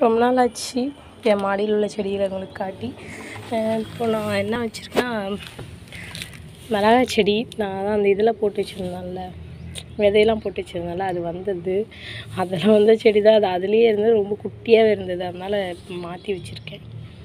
ரொம்ப நாள் ஆச்சு என் மாடியில் உள்ள செடிகளை உங்களுக்கு காட்டி அஹ் இப்போ நான் என்ன வச்சுருக்கேன் மிளகாய் செடி நான் தான் அந்த இதில் போட்டு வச்சுருந்தேன்ல விதையெல்லாம் போட்டு வச்சுருந்தேன்ல அது வந்தது அதில் வந்த செடி தான் அது அதுலேயே இருந்து ரொம்ப குட்டியாகவே இருந்தது அதனால் மாற்றி வச்சுருக்கேன்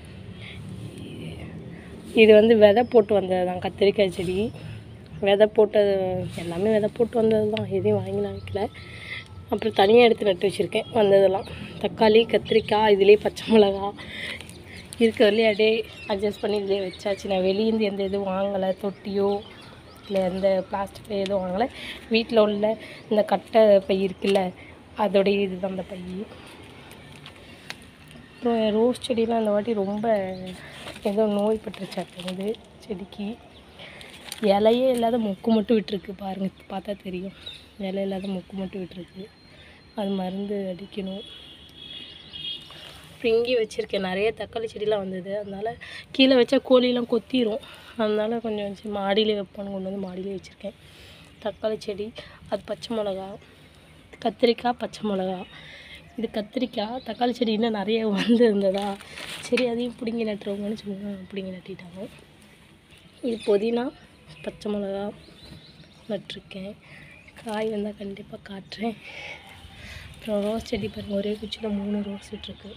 இது வந்து விதை போட்டு வந்தது தான் கத்திரிக்காய் செடி விதை போட்டது எல்லாமே விதை போட்டு வந்தது தான் எதையும் வாங்கி நான் வைக்கல அப்புறம் தனியாக எடுத்து நட்டு வச்சுருக்கேன் வந்ததெல்லாம் தக்காளி கத்திரிக்காய் இதுலேயே பச்சை மிளகா இருக்கிறதுலே அப்படியே அட்ஜஸ்ட் பண்ணி இதுலேயே வச்சாச்சு நான் வெளியேருந்து எந்த இதுவும் வாங்கலை தொட்டியோ இல்லை எந்த பிளாஸ்டிக்கில் எதுவும் வாங்கலை வீட்டில் உள்ள இந்த கட்டை பை இருக்குல்ல அதோடைய இதுதான் அந்த பை அப்புறம் என் ரோஸ் செடியெலாம் இந்த வாட்டி ரொம்ப ஏதோ நோய் பட்டுருச்சாட்டுங்குது செடிக்கு இலையே இல்லாத மொக்கு மட்டும் விட்டுருக்கு பாருங்கள் பார்த்தா தெரியும் இலை இல்லாத மொக்கு மட்டும் விட்டுருக்கு அது மருந்து அடிக்கணும் அப்புறம் இங்கேயும் வச்சுருக்கேன் நிறைய தக்காளி செடிலாம் வந்தது அதனால் கீழே வச்சா கோழிலாம் கொத்திரும் அதனால கொஞ்சம் வச்சு மாடியிலே வைப்போன்னு கொண்டு வந்து மாடியிலே வச்சுருக்கேன் தக்காளி செடி அது பச்சை மிளகா கத்திரிக்காய் பச்சை மிளகா இது கத்திரிக்காய் தக்காளி செடி இன்னும் நிறைய வந்து இருந்ததா சரி அதையும் பிடுங்கி நட்டுருவோங்கன்னு சொன்னா பிடுங்கி நட்டிட்டாங்க இது புதினா பச்சை மிளகா நட்டிருக்கேன் காய் வந்தால் கண்டிப்பாக காட்டுறேன் அப்புறம் ரோஸ் செடி பாருங்கள் ஒரே குச்சியில் மூணு ரோஸ் விட்டுருக்கு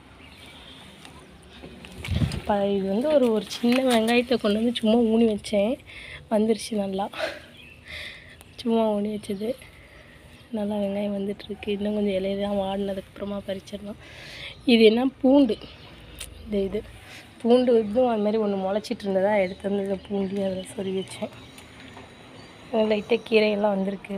இப்போ இது வந்து ஒரு ஒரு சின்ன வெங்காயத்தை கொண்டு வந்து சும்மா ஊனி வச்சேன் வந்துருச்சு நல்லா சும்மா ஊனி வச்சது நல்லா வெங்காயம் வந்துட்டுருக்கு இன்னும் கொஞ்சம் இலையெல்லாம் வாடினதுக்கப்புறமா பறிச்சிடலாம் இது என்ன பூண்டு இந்த இது பூண்டு இதுவும் அது மாதிரி ஒன்று முளைச்சிட்டு இருந்ததா எடுத்து வந்து இதை பூண்டி அதில் சொருவி வச்சேன் லைட்டாக கீரையெல்லாம் வந்திருக்கு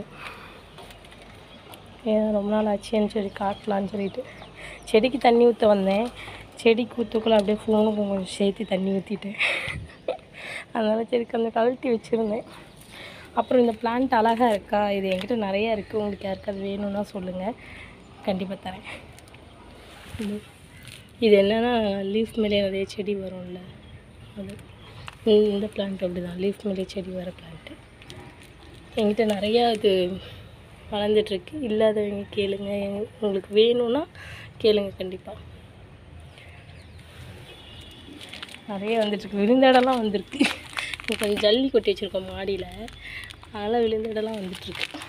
ஏன் ரொம்ப நாள் ஆச்சுன்னு சொல்லி காட்டலான்னு சொல்லிட்டு செடிக்கு தண்ணி ஊற்ற வந்தேன் செடிக்கு ஊற்றக்குள்ள அப்படியே ஃபோனுக்கும் கொஞ்சம் சேர்த்து தண்ணி ஊற்றிட்டேன் அதனால் சரி கொஞ்சம் கழட்டி வச்சுருந்தேன் அப்புறம் இந்த பிளான்ட் அழகாக இருக்கா இது என்கிட்ட நிறையா இருக்குது உங்களுக்கு யாருக்காவது வேணும்னா சொல்லுங்கள் கண்டிப்பாக தரேன் இது இது என்னென்னா லீஃப் மேலே நிறைய செடி வரும்ல அது இந்த- இந்த பிளான்ட் அப்படி தான் லீஃப் மேலே செடி வர பிளான்ட்டு என்கிட்ட நிறையா இது வளர்ந்துட்டுருக்கு இல்லாதவங்க கேளுங்க எங்க- உங்களுக்கு வேணும்னா கேளுங்க கண்டிப்பாக நிறைய வந்துட்டுருக்கு விழுந்த இடம்லாம் வந்திருக்கு இங்க கொஞ்சம் ஜல்லி கொட்டி வச்சுருக்கோம் மாடியில் அதனால் விழுந்த இடம்லாம் வந்துட்டுருக்கு